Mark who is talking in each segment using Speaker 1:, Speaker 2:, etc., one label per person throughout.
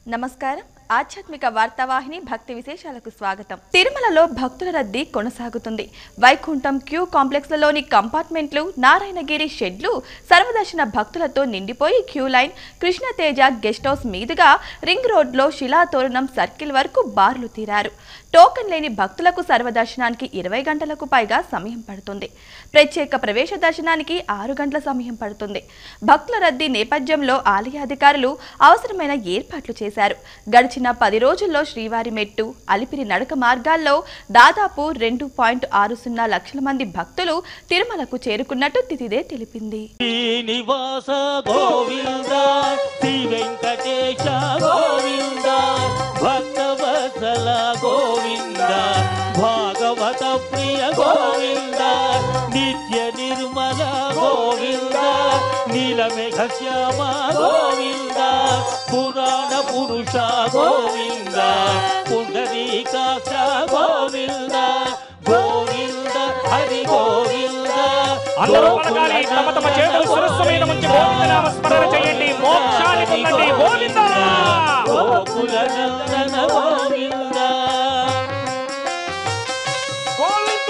Speaker 1: నమస్కారం ఆధ్యాత్మిక వార్తావాహిని భక్తి విశేషాలకు స్వాగతం తిరుమలలో భక్తుల రద్దీ కొనసాగుతుంది వైకుంఠం క్యూ కాంప్లెక్స్లలోని కంపార్ట్మెంట్లు నారాయణగిరి షెడ్లు సర్వదర్శన భక్తులతో నిండిపోయి queue line Krishnateja guest house మీదుగా రింగ్ రోడ్లో శిలాతోరణం సర్కిల్ వరకు బార్లు తీరారు టోకెన్ లేని భక్తులకు సర్వదర్శనానికి ఇరవై గంటలకు పైగా సమయం పడుతుంది ప్రత్యేక ప్రవేశ దర్శనానికి ఆరు గంటల సమయం పడుతుంది భక్తుల రద్దీ నేపథ్యంలో ఆలయ అధికారులు అవసరమైన ఏర్పాట్లు చేశారు గడిచిన పది రోజుల్లో శ్రీవారి మెట్టు అలిపిరి నడక మార్గాల్లో దాదాపు రెండు పాయింట్ ఆరు సున్నా లక్షల మంది భక్తులు తిరుమలకు చేరుకున్నట్టు తితిదే తెలిపింది
Speaker 2: శ్రీనివాస గోవింద శ్రీ వెంకటేశ గోవింద భక్తవత్సల గోవింద భాగవత ప్రియ గోవింద నిత్య నిర్మల గోవింద నీలమేఘ శ్యామ గోవింద పురాణ పురుష గోవింద పుండరీకాక్ష గోవింద గోవింద హరి గోవింద
Speaker 3: అందరూ పలకాలి తమ తమ చేతులు శిరస్సు మీద ఉంచి గోవిందనామ స్మరణ చేయండి మోక్షాన్ని పొందండి గోవింద
Speaker 2: గోకుల నందన గోవింద
Speaker 3: గోవింద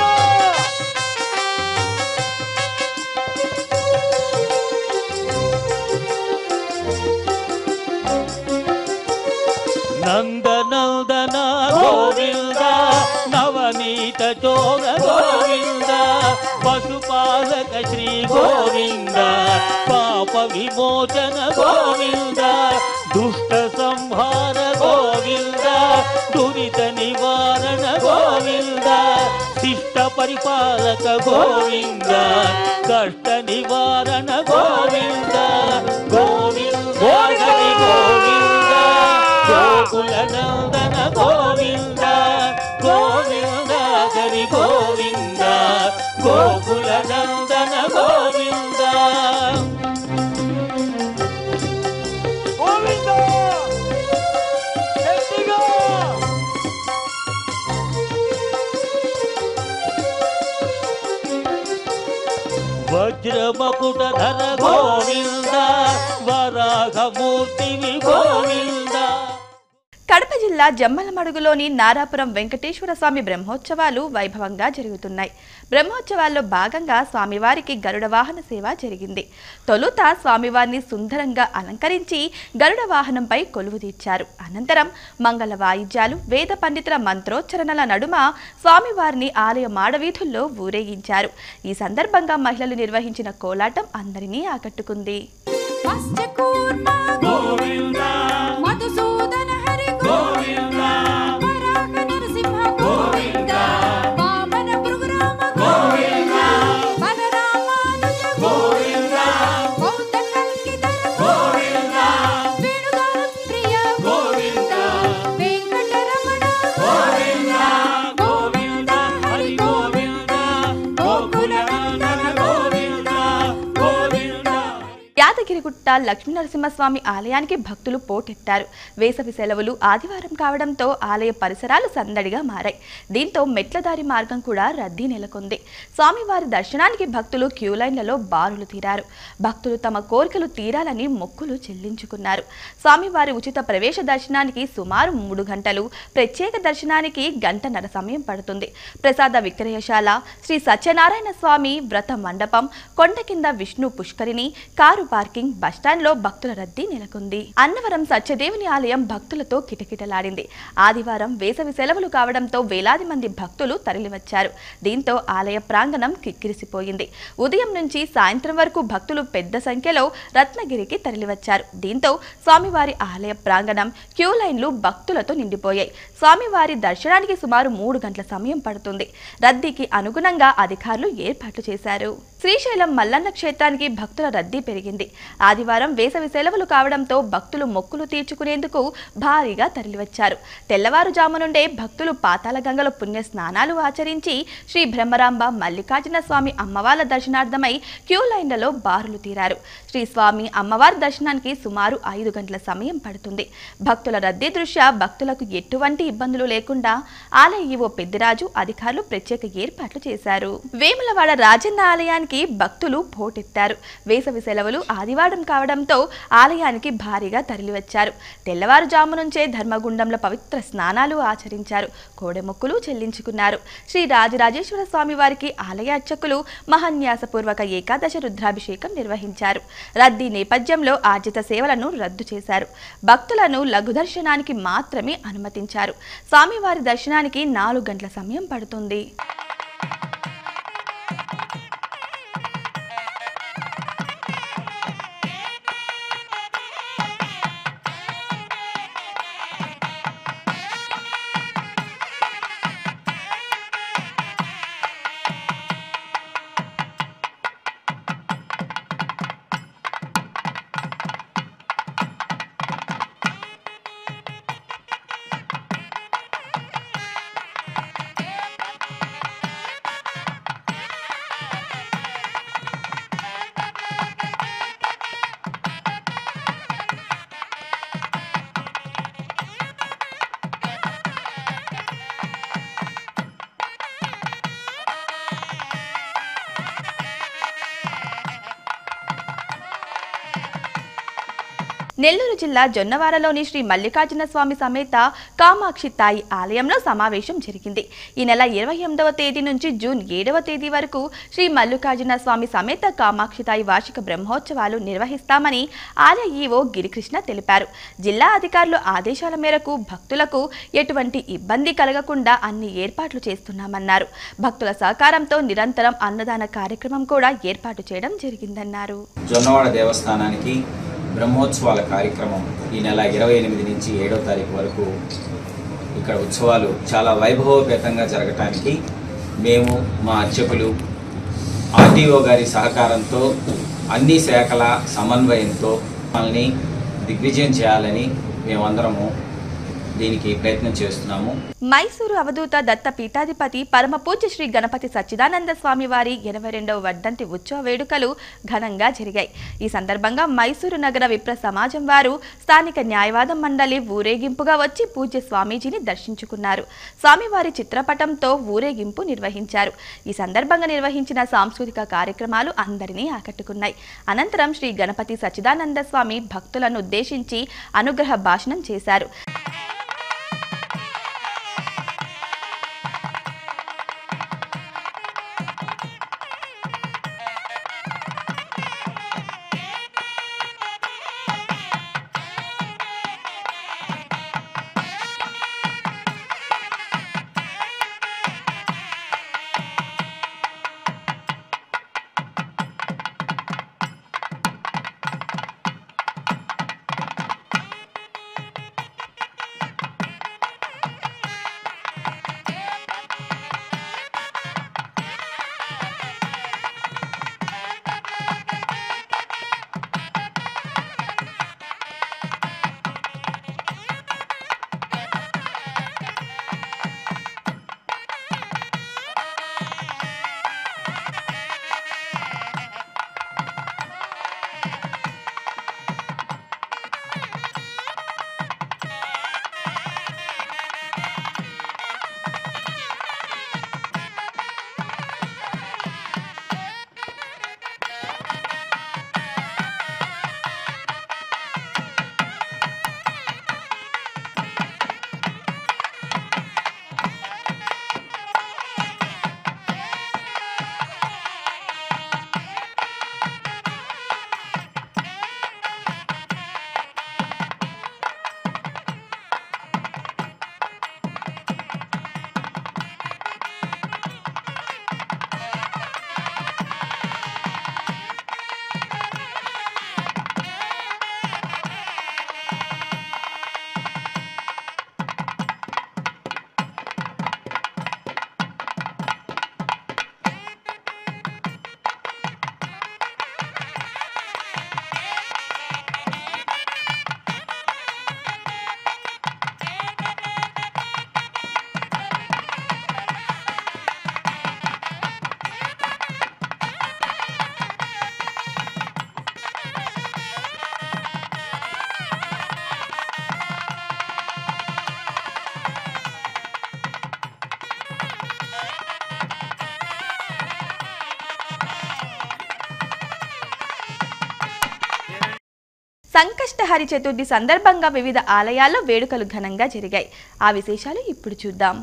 Speaker 2: నందనందన గోవింద నవనీత చోర గోవింద పశుపాలక శ్రీ గోవింద పాప విమోచన గోవింద దుష్ట సంహార గోవింద దురిత నివారణ గోవింద శిష్ట పరిపాలక గోవింద కష్ట నివారణ గోవింద గోవింద హరి గోవింద గోకుల నందన గోవింద గోవింద హరి గోవింద గోకుల నందన గోవింద
Speaker 3: గోవింద గట్టిగా
Speaker 2: వజ్రమకుట ధర గోవింద వరాహమూర్తివి గోవింద
Speaker 1: కడప జిల్లా జమ్మలమడుగులోని నారాపురం వెంకటేశ్వర స్వామి బ్రహ్మోత్సవాలు వైభవంగా జరుగుతున్నాయి బ్రహ్మోత్సవాల్లో భాగంగా స్వామివారికి గరుడ వాహన సేవ జరిగింది తొలుత స్వామివారిని సుందరంగా అలంకరించి గరుడ వాహనంపై కొలువు తీర్చారు అనంతరం మంగళ వాయిద్యాలు వేద పండితుల మంత్రోచ్చరణల నడుమ స్వామివారిని ఆలయ మాడవీధుల్లో ఊరేగించారు ఈ సందర్భంగా మహిళలు నిర్వహించిన కోలాటం అందరినీ ఆకట్టుకుంది
Speaker 4: మత్స్యకూర్మ
Speaker 2: గోవింద
Speaker 4: మధుసూదన హరి గోవింద వరాహ నరసింహ గోవింద వామన భృగురామ గోవింద బలరామానుజ గోవింద బౌద్ధ కల్కిధర గోవింద వేణుగాన ప్రియ గోవింద వెంకటరమణ గోవింద గోవింద హరి గోవింద గోకుల నందన గోవింద గోవింద
Speaker 1: యాదగిరిగుట్ట లక్ష్మీ నరసింహస్వామి ఆలయానికి భక్తులు పోటెత్తారు వేసవి సెలవులు ఆదివారం కావడంతో ఆలయ పరిసరాలు సందడిగా మారాయి దీంతో మెట్ల దారి మార్గం కూడా రద్దీ నెలకొంది స్వామివారి దర్శనానికి భక్తులు క్యూ లైన్లలో బారులు తీరారు భక్తులు తమ కోరికలు తీరాలని మొక్కులు చెల్లించుకున్నారు స్వామివారి ఉచిత ప్రవేశ దర్శనానికి సుమారు మూడు గంటలు ప్రత్యేక దర్శనానికి గంటన్నర సమయం పడుతుంది ప్రసాద విక్రయశాల శ్రీ సత్యనారాయణ స్వామి వ్రత మండపం కొండ కింద విష్ణు పుష్కరిణి కారు పార్కింగ్ బస్టాండ్లో భక్తుల రద్దీ నెలకొంది అన్నవరం సత్యదేవుని ఆలయం భక్తులతో కిటకిటలాడింది ఆదివారం వేసవి సెలవులు కావడంతో వేలాది మంది భక్తులు తరలివచ్చారు దీంతో ఆలయ ప్రాంగణం కిక్కిరిసిపోయింది ఉదయం నుంచి సాయంత్రం వరకు భక్తులు పెద్ద సంఖ్యలో రత్నగిరికి తరలివచ్చారు దీంతో స్వామివారి ఆలయ ప్రాంగణం క్యూ లైన్లు భక్తులతో నిండిపోయాయి స్వామివారి దర్శనానికి సుమారు మూడు గంటల సమయం పడుతుంది రద్దీకి అనుగుణంగా అధికారులు ఏర్పాట్లు చేశారు శ్రీశైలం మల్లన్న క్షేత్రానికి భక్తుల రద్దీ పెరిగింది ఆదివారం వేసవి సెలవులు కావడంతో భక్తులు మొక్కులు తీర్చుకునేందుకు భారీగా తరలివచ్చారు తెల్లవారుజాము నుండే భక్తులు పాతాళ గంగలో పుణ్య స్నానాలు ఆచరించి శ్రీ బ్రహ్మరాంబ మల్లికార్జున స్వామి అమ్మవార్ల దర్శనార్థమై క్యూ లైన్లలో బారులు తీరారు శ్రీ స్వామి అమ్మవారి దర్శనానికి సుమారు ఐదు గంటల సమయం పడుతుంది భక్తుల రద్దీ దృష్ట్యా భక్తులకు ఎటువంటి ఇబ్బందులు లేకుండా ఆలయ ఈవో పెద్దిరాజు అధికారులు ప్రత్యేక ఏర్పాట్లు చేశారు వేములవాడ రాజన్న ఆలయానికి దర్శనానికి భక్తులు పోటెత్తారు వేసవి సెలవులు ఆదివారం కావడంతో ఆలయానికి భారీగా తరలివచ్చారు తెల్లవారుజాము నుంచే ధర్మగుండంలో పవిత్ర స్నానాలు ఆచరించారు కోడెమొక్కులు చెల్లించుకున్నారు శ్రీ రాజరాజేశ్వర స్వామి వారికి ఆలయ అర్చకులు మహాన్యాసపూర్వక ఏకాదశ రుద్రాభిషేకం నిర్వహించారు రద్దీ నేపథ్యంలో ఆర్జిత సేవలను రద్దు చేశారు భక్తులను లఘు దర్శనానికి మాత్రమే అనుమతించారు స్వామివారి దర్శనానికి నాలుగు గంటల సమయం పడుతుంది నెల్లూరు జిల్లా జొన్నవారలోని శ్రీ మల్లికార్జున స్వామి సమేత కామాక్షి తాయి ఆలయంలో సమావేశం జరిగింది ఈ నెల ఇరవై ఎనిమిదవ తేదీ నుంచి జూన్ ఏడవ తేదీ వరకు శ్రీ మల్లికార్జున స్వామి సమేత కామాక్షి తాయి వార్షిక బ్రహ్మోత్సవాలు నిర్వహిస్తామని ఆలయ ఈవో గిరికృష్ణ తెలిపారు జిల్లా అధికారులు ఆదేశాల మేరకు భక్తులకు ఎటువంటి ఇబ్బంది కలగకుండా అన్ని ఏర్పాట్లు చేస్తున్నామన్నారు భక్తుల సహకారంతో నిరంతరం అన్నదాన కార్యక్రమం కూడా ఏర్పాటు చేయడం జరిగిందన్నారు
Speaker 5: జొన్నవాడ దేవస్థానానికి బ్రహ్మోత్సవాల కార్యక్రమం ఈ నెల ఇరవై ఎనిమిది నుంచి ఏడో తారీఖు వరకు ఇక్కడ ఉత్సవాలు చాలా వైభవపేతంగా జరగటానికి మేము మా అర్చకులు ఆర్టీఓ గారి సహకారంతో అన్ని శాఖల సమన్వయంతో మనల్ని దిగ్విజయం చేయాలని మేమందరము దీనికి ప్రయత్నం చేస్తున్నాము
Speaker 1: మైసూరు అవధూత దత్త పీఠాధిపతి పరమ పూజ్య శ్రీ గణపతి సచ్చిదానంద స్వామి వారి ఎనభై రెండవ వర్ధంతి ఉత్సవ వేడుకలు ఘనంగా జరిగాయి ఈ సందర్భంగా మైసూరు నగర విప్ర సమాజం వారు స్థానిక న్యాయవాద మండలి ఊరేగింపుగా వచ్చి పూజ్య స్వామీజీని దర్శించుకున్నారు స్వామివారి చిత్రపటంతో ఊరేగింపు నిర్వహించారు ఈ సందర్భంగా నిర్వహించిన సాంస్కృతిక కార్యక్రమాలు అందరినీ ఆకట్టుకున్నాయి అనంతరం శ్రీ గణపతి సచ్చిదానంద స్వామి భక్తులను ఉద్దేశించి అనుగ్రహ భాషణం చేశారు సంకష్టహరి చతుర్థి సందర్భంగా వివిధ ఆలయాల్లో వేడుకలు ఘనంగా జరిగాయి ఆ విశేషాలు ఇప్పుడు చూద్దాం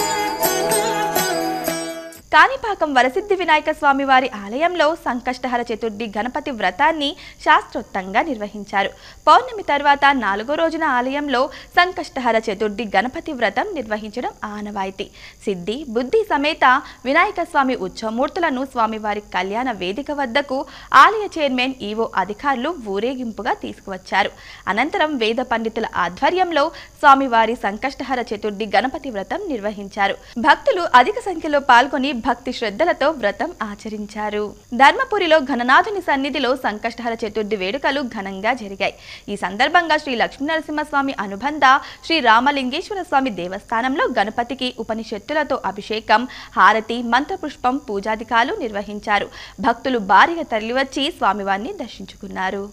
Speaker 1: కాణిపాకం వరసిద్ధి వినాయక స్వామి వారి ఆలయంలో సంకష్టహర చతుర్థి గణపతి వ్రతాన్ని శాస్త్రోక్తంగా నిర్వహించారు పౌర్ణమి తర్వాత నాలుగో రోజున ఆలయంలో సంకష్టహర చతుర్థి గణపతి వ్రతం నిర్వహించడం ఆనవాయితీ సిద్ధి బుద్ధి సమేత వినాయక స్వామి ఉత్సవమూర్తులను స్వామివారి కళ్యాణ వేదిక వద్దకు ఆలయ చైర్మన్ ఈవో అధికారులు ఊరేగింపుగా తీసుకువచ్చారు అనంతరం వేద పండితుల ఆధ్వర్యంలో స్వామివారి సంకష్టహర చతుర్థి గణపతి వ్రతం నిర్వహించారు భక్తులు అధిక సంఖ్యలో పాల్గొని భక్తి శ్రద్ధలతో వ్రతం ఆచరించారు ధర్మపురిలో ఘననాథుని సన్నిధిలో సంకష్టహర చతుర్థి వేడుకలు ఘనంగా జరిగాయి ఈ సందర్భంగా శ్రీ లక్ష్మీనరసింహస్వామి అనుబంధ శ్రీ రామలింగేశ్వర స్వామి దేవస్థానంలో గణపతికి ఉపనిషత్తులతో అభిషేకం హారతి మంత్రపుష్పం పూజాధికాలు నిర్వహించారు భక్తులు భారీగా తరలివచ్చి స్వామివారిని దర్శించుకున్నారు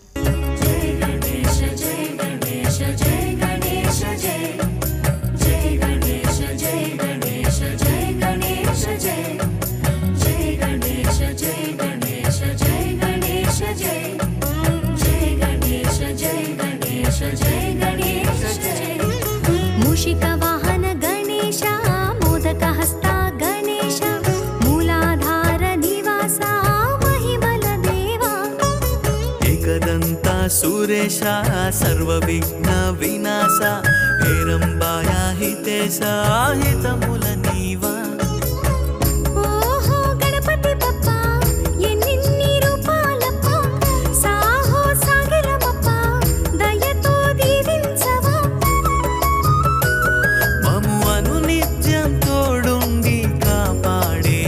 Speaker 6: मूषिकवाहन गणेश मोदकहस्ता गणेश मूलाधार निवासा महिमलदेवा
Speaker 7: एकदन्ता सुरेशा सर्वविघ्न विनाशा हेरम्बाया हितेशा हितमुलनीवा
Speaker 6: ఓహో గణపతి బప్ప ఎన్నిన్ని రూపాలప్ప సాహో సాగరమప్ప దయతో దీవించవా
Speaker 7: మము అను నిత్యం తోడుండి కాపాడే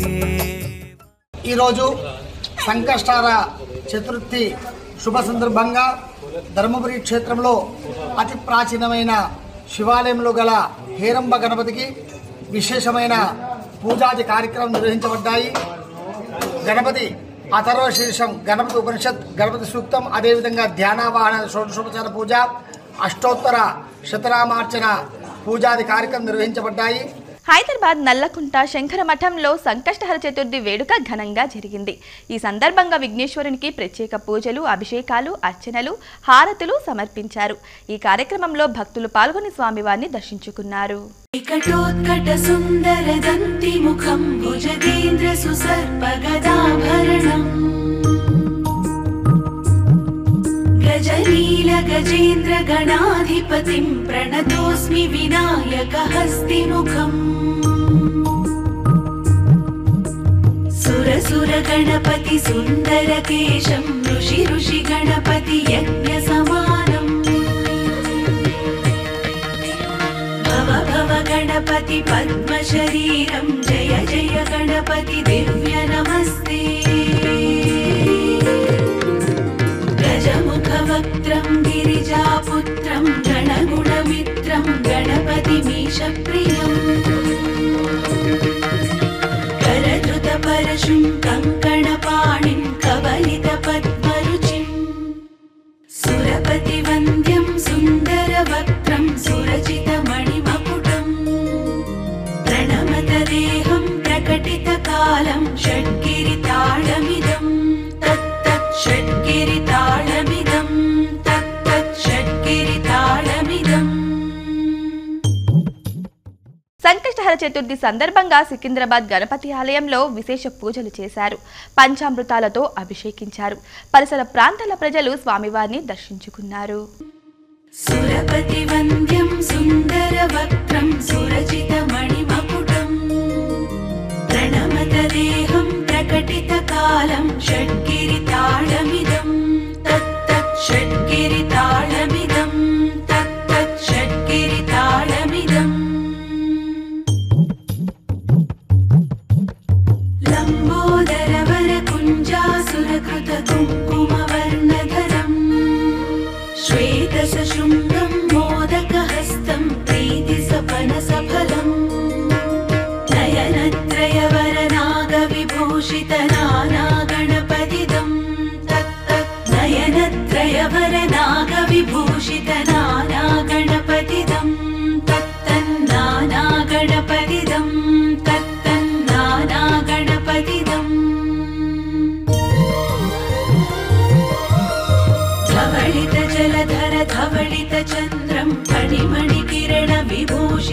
Speaker 8: ఈరోజు సంకష్టార చతుర్థి శుభ సందర్భంగా ధర్మపురి క్షేత్రంలో అతి ప్రాచీనమైన శివాలయంలో గల హేరంబ గణపతికి విశేషమైన పూజాది కార్యక్రమం నిర్వహించబడ్డాయి గణపతి అథర్వ శీర్షం గణపతి ఉపనిషత్ గణపతి సూక్తం అదేవిధంగా ధ్యానావాహన షోడశోపచార పూజ అష్టోత్తర శతనామార్చన పూజాది కార్యక్రమం నిర్వహించబడ్డాయి
Speaker 1: హైదరాబాద్ నల్లకుంట శంకర మఠంలో సంకష్టహర చతుర్థి వేడుక ఘనంగా జరిగింది ఈ సందర్భంగా విఘ్నేశ్వరునికి ప్రత్యేక పూజలు అభిషేకాలు అర్చనలు హారతులు సమర్పించారు ఈ కార్యక్రమంలో భక్తులు పాల్గొని స్వామివారిని దర్శించుకున్నారు
Speaker 9: विकटोत्कट सुन्दर दन्तिमुखं भुजगेन्द्र सुसर्पगदाभरणम् गजनील गजेन्द्र गणाधिपतिं प्रणतोऽस्मि विनायकहस्तिमुखम् सुरसुर गणपति सुन्दरकेशं ऋषि ऋषि गणपति यज्ञसमानम् भव भव गणपति पद्मशरीरं जय जय गणपति दिव्य नमस्ते गजमुखवक्त्रं गिरिजापुत्रं गणगुणमित्रं गणपतिमीशप्रियम् करधृतपरशुं कङ्कणपाणिं कवलितपद्मरुचिम् सुरपतिवन्द्यं सुन्दरवक्त्रं सुरचितमणिमकुटम् प्रणमतदेहं प्रकटितकालं षड्गिरिताळमिदं तत्तत् षड्गिरिताळमिदं तत्तत् षड्गिरिताळमिदम्
Speaker 1: సంకష్టహర చతుర్థి సందర్భంగా సికింద్రాబాద్ గణపతి ఆలయంలో విశేష పూజలు చేశారు పంచామృతాలతో అభిషేకించారు పరిసర ప్రాంతాల ప్రజలు స్వామివారిని దర్శించుకున్నారు
Speaker 9: सुरपतिवन्द्यं सुन्दरवक्त्रं सुरचितमणिमकुटम् प्रणमतदेहं प्रकटितकालं षड्गिरिताळमिदं तत्तत् षड्गिरिताळमिदं तत्तत् षड्गिरिताळमिदम् लम्बोदरवरकुञ्जासुरकृतकुङ्कुमवर्णधरम् श्वेतसशृङ्गं मोदकहस्तं प्रीतिसपनसफलम् नयनत्रयवरनागविभूषितनानागणपतिदं तत्त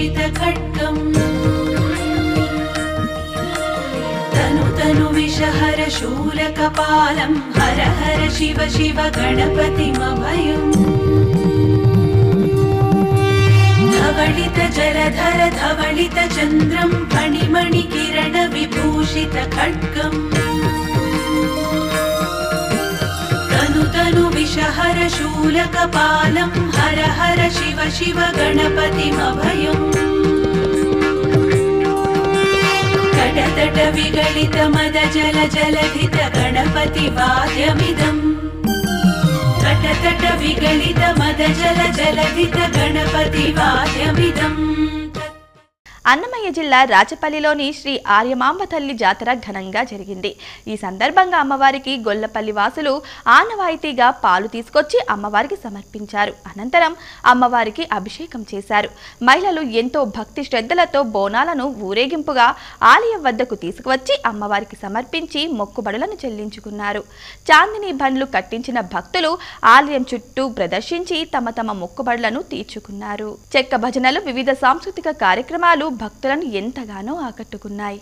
Speaker 9: विभूषितखड्गम् तनु तनु विषहर शूलकपालं हर हर शिव शिव गणपतिमभयम् धवलित जलधर धवलित चन्द्रं फणिमणि किरण विभूषित खड्गम् तनु तनु विषहर शूलकपालं हर हर शिव शिव गणपतिमभयम् कटतट विगलित मद जल जलधित गणपति वाद्यमिदम् कटतट विगलित मद जल जलधित गणपति वाद्यमिदम्
Speaker 1: అన్నమయ్య జిల్లా రాచపల్లిలోని శ్రీ ఆర్యమాంబ తల్లి జాతర ఘనంగా జరిగింది ఈ సందర్భంగా అమ్మవారికి గొల్లపల్లి వాసులు ఆనవాయితీగా పాలు తీసుకొచ్చి అమ్మవారికి సమర్పించారు అనంతరం అమ్మవారికి అభిషేకం చేశారు మహిళలు ఎంతో భక్తి శ్రద్ధలతో బోనాలను ఊరేగింపుగా ఆలయం వద్దకు తీసుకువచ్చి అమ్మవారికి సమర్పించి మొక్కుబడులను చెల్లించుకున్నారు చాందిని బండ్లు కట్టించిన భక్తులు ఆలయం చుట్టూ ప్రదర్శించి తమ తమ మొక్కుబడులను తీర్చుకున్నారు చెక్క భజనలు వివిధ సాంస్కృతిక కార్యక్రమాలు భక్తులను ఎంతగానో ఆకట్టుకున్నాయి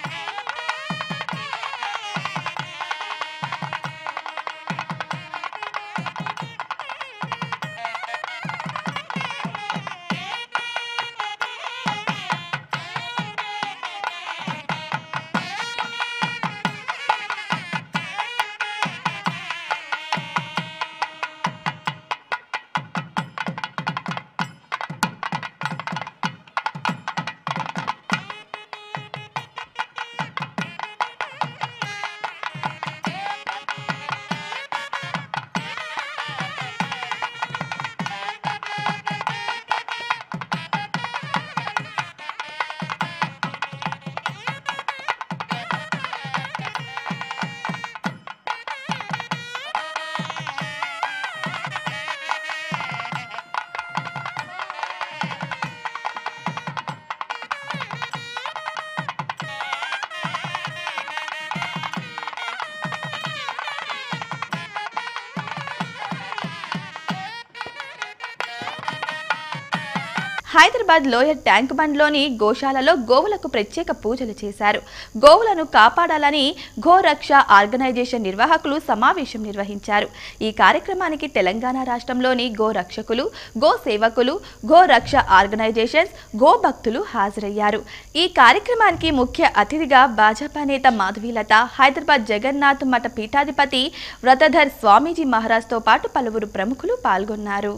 Speaker 1: హైదరాబాద్ లోయర్ ట్యాంక్ బండ్లోని గోశాలలో గోవులకు ప్రత్యేక పూజలు చేశారు గోవులను కాపాడాలని గోరక్ష ఆర్గనైజేషన్ నిర్వాహకులు సమావేశం నిర్వహించారు ఈ కార్యక్రమానికి తెలంగాణ రాష్ట్రంలోని గోరక్షకులు గో సేవకులు గోరక్ష ఆర్గనైజేషన్స్ గో భక్తులు హాజరయ్యారు ఈ కార్యక్రమానికి ముఖ్య అతిథిగా భాజపా నేత మాధవీలత హైదరాబాద్ జగన్నాథ్ మఠ పీఠాధిపతి వ్రతధర్ స్వామీజీ మహారాజ్తో పాటు పలువురు ప్రముఖులు పాల్గొన్నారు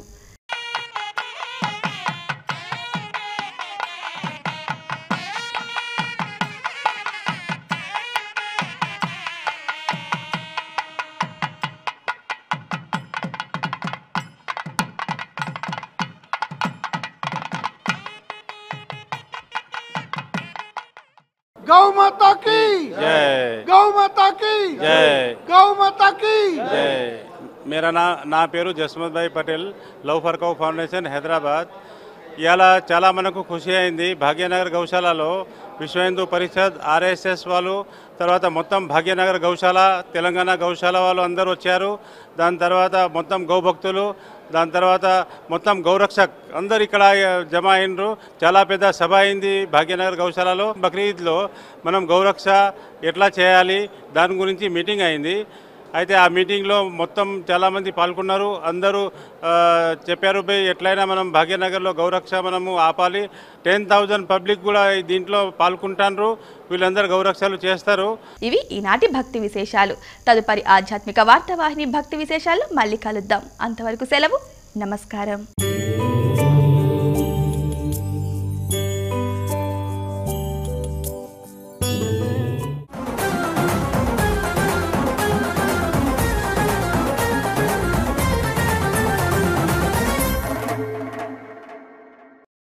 Speaker 10: गौ माता की
Speaker 11: जय
Speaker 10: गौ माता की
Speaker 11: जय
Speaker 10: गौ माता की
Speaker 11: జై మేరా నా నా పేరు Jaswant Bhai Patel love for cow foundation Hyderabad ఇవాళ చాలా మనకు ఖుషి అయింది భాగ్యనగర్ గౌశాలలో విశ్వ హిందూ పరిషత్ ఆర్ఎస్ఎస్ వాళ్ళు తర్వాత మొత్తం భాగ్యనగర్ గౌశాల తెలంగాణ గౌశాల వాళ్ళు అందరూ వచ్చారు దాని తర్వాత మొత్తం గౌభక్తులు దాని తర్వాత మొత్తం గౌరక్షక్ అందరు ఇక్కడ జమ అయినరు చాలా పెద్ద సభ అయింది భాగ్యనగర్ గౌశాలలో బక్రీద్లో మనం గౌరక్ష ఎట్లా చేయాలి దాని గురించి మీటింగ్ అయింది అయితే ఆ మీటింగ్లో మొత్తం చాలామంది పాల్గొన్నారు అందరూ ఆ, చెప్పారు బై ఎట్లయినా మనం భాగ్యనగర్లో గౌరక్ష మనము ఆపాలి టెన్ థౌజండ్ పబ్లిక్ కూడా ఈ దీంట్లో పాల్గొంటారు వీళ్ళందరూ గౌరక్షలు చేస్తారు
Speaker 1: ఇవి ఈనాటి భక్తి విశేషాలు తదుపరి ఆధ్యాత్మిక వార్తావాహిని భక్తి విశేషాలు మళ్ళీ కలుద్దాం అంతవరకు సెలవు నమస్కారం